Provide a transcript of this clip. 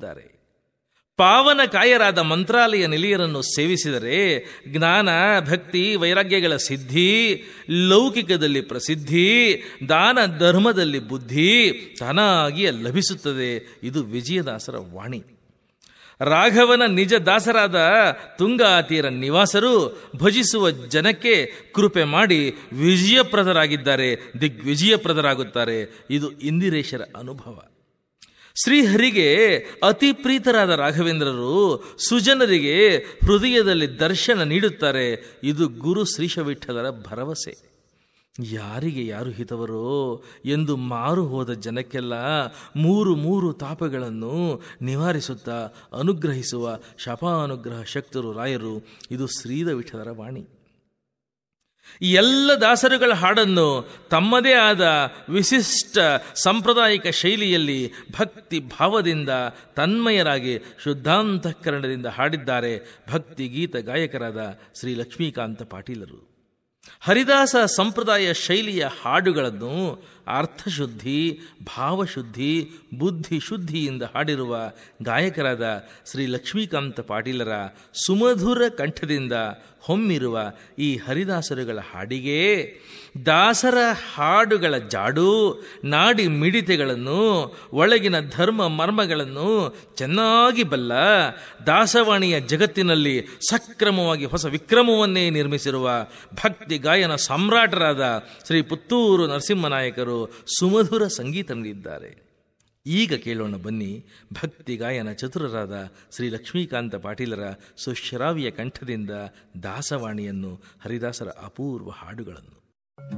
ಹಾಡಿದ್ದಾರೆ ಪಾವನ ಕಾಯರಾದ ಮಂತ್ರಾಲಯ ನಿಲಿಯರನ್ನು ಸೇವಿಸಿದರೆ ಜ್ಞಾನ ಭಕ್ತಿ ವೈರಾಗ್ಯಗಳ ಸಿದ್ಧಿ ಲೌಕಿಕದಲ್ಲಿ ಪ್ರಸಿದ್ಧಿ ದಾನ ಧರ್ಮದಲ್ಲಿ ಬುದ್ಧಿ ತಾನಾಗಿಯೇ ಲಭಿಸುತ್ತದೆ ಇದು ವಿಜಯದಾಸರ ವಾಣಿ ರಾಘವನ ನಿಜ ದಾಸರಾದ ತುಂಗಾತೀರ ನಿವಾಸರು ಭಜಿಸುವ ಜನಕ್ಕೆ ಕೃಪೆ ಮಾಡಿ ವಿಜಯಪ್ರದರಾಗಿದ್ದಾರೆ ದಿಗ್ವಿಜಯಪ್ರದರಾಗುತ್ತಾರೆ ಇದು ಇಂದಿರೇಶರ ಅನುಭವ ಶ್ರೀಹರಿಗೆ ಅತಿ ಪ್ರೀತರಾದ ರಾಘವೇಂದ್ರರು ಸುಜನರಿಗೆ ಹೃದಯದಲ್ಲಿ ದರ್ಶನ ನೀಡುತ್ತಾರೆ ಇದು ಗುರು ಶ್ರೀಶವಿಠಲರ ಭರವಸೆ ಯಾರಿಗೆ ಯಾರು ಹಿತವರೋ ಎಂದು ಮಾರು ಹೋದ ಜನಕ್ಕೆಲ್ಲ ಮೂರು ಮೂರು ತಾಪಗಳನ್ನು ನಿವಾರಿಸುತ್ತಾ ಅನುಗ್ರಹಿಸುವ ಶಪಾನುಗ್ರಹ ಶಕ್ತರು ರಾಯರು ಇದು ಶ್ರೀದ ವಿಠಲರ ವಾಣಿ ಈ ಎಲ್ಲ ದಾಸರುಗಳ ಹಾಡನ್ನು ತಮ್ಮದೇ ಆದ ವಿಶಿಷ್ಟ ಸಾಂಪ್ರದಾಯಿಕ ಶೈಲಿಯಲ್ಲಿ ಭಕ್ತಿ ಭಾವದಿಂದ ತನ್ಮಯರಾಗಿ ಶುದ್ಧಾಂತಃಕರಣದಿಂದ ಹಾಡಿದ್ದಾರೆ ಭಕ್ತಿ ಗೀತ ಗಾಯಕರಾದ ಶ್ರೀ ಲಕ್ಷ್ಮೀಕಾಂತ ಪಾಟೀಲರು ಹರಿದಾಸ ಸಂಪ್ರದಾಯ ಶೈಲಿಯ ಹಾಡುಗಳನ್ನು ಅರ್ಥಶುದ್ಧಿ ಭಾವಶುದ್ಧಿ ಬುದ್ಧಿ ಶುದ್ಧಿಯಿಂದ ಹಾಡಿರುವ ಗಾಯಕರಾದ ಶ್ರೀ ಲಕ್ಷ್ಮೀಕಾಂತ ಪಾಟೀಲರ ಸುಮಧುರ ಕಂಠದಿಂದ ಹೊಮ್ಮಿರುವ ಈ ಹರಿದಾಸರುಗಳ ಹಾಡಿಗೆ ದಾಸರ ಹಾಡುಗಳ ಜಾಡು ನಾಡಿ ಮಿಡಿತೆಗಳನ್ನು ಒಳಗಿನ ಧರ್ಮ ಮರ್ಮಗಳನ್ನು ಚೆನ್ನಾಗಿ ಬಲ್ಲ ದಾಸವಾಣಿಯ ಜಗತ್ತಿನಲ್ಲಿ ಸಕ್ರಮವಾಗಿ ಹೊಸ ವಿಕ್ರಮವನ್ನೇ ನಿರ್ಮಿಸಿರುವ ಭಕ್ತಿ ಗಾಯನ ಸಾಮ್ರಾಟರಾದ ಶ್ರೀ ಪುತ್ತೂರು ನರಸಿಂಹನಾಯಕರು ಸುಮಧುರ ಸಂಗೀತ ನೀಡಿದ್ದಾರೆ ಈಗ ಕೇಳೋಣ ಬನ್ನಿ ಭಕ್ತಿ ಗಾಯನ ಚತುರರಾದ ಶ್ರೀ ಲಕ್ಷ್ಮೀಕಾಂತ ಪಾಟೀಲರ ಸುಶ್ರಾವ್ಯ ಕಂಠದಿಂದ ದಾಸವಾಣಿಯನ್ನು ಹರಿದಾಸರ ಅಪೂರ್ವ ಹಾಡುಗಳನ್ನು